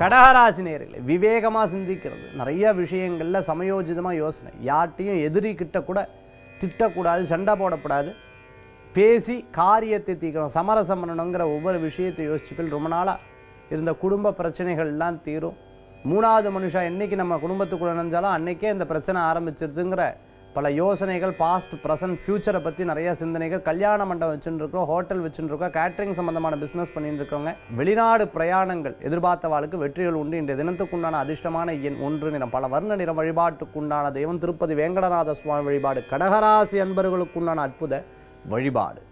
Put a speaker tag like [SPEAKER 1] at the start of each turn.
[SPEAKER 1] கடகராசி நேயர்களே விவேகமாக சிந்திக்கிறது நிறைய விஷயங்களில் சமயோஜிதமாக யோசனை யார்ட்டையும் எதிரி கிட்ட கூட திட்டக்கூடாது சண்டை போடக்கூடாது பேசி காரியத்தை தீர்க்கணும் சமரசம் பண்ணணுங்கிற ஒவ்வொரு விஷயத்தை யோசிச்சுப்பில் ரொம்ப நாளாக இருந்த குடும்ப பிரச்சனைகள்லாம் தீரும் மூணாவது மனுஷா என்னைக்கு நம்ம குடும்பத்துக்குள்ள நினைஞ்சாலும் அன்னைக்கே இந்த பிரச்சனை ஆரம்பிச்சிருதுங்கிற பல யோசனைகள் பாஸ்ட் ப்ரெசன்ட் ஃப்யூச்சரை பற்றி நிறைய சிந்தனைகள் கல்யாண மண்டபம் வச்சுட்டு இருக்கோம் ஹோட்டல் வச்சுட்டு இருக்கோம் கேட்டரிங் சம்மந்தமான பிஸ்னஸ் பண்ணிட்டு இருக்கவங்க வெளிநாடு பிரயாணங்கள் எதிர்பார்த்தவாளுக்கு வெற்றிகள் உண்டு இன்றைய தினத்துக்குண்டான அதிர்ஷ்டமான எண் ஒன்று நிறம் பல வர்ண நிறம் வழிபாட்டுக்குண்டான தெய்வம் திருப்பதி வேங்கடநாத சுவாமி வழிபாடு கடகராசி அன்பர்களுக்குண்டான அற்புத வழிபாடு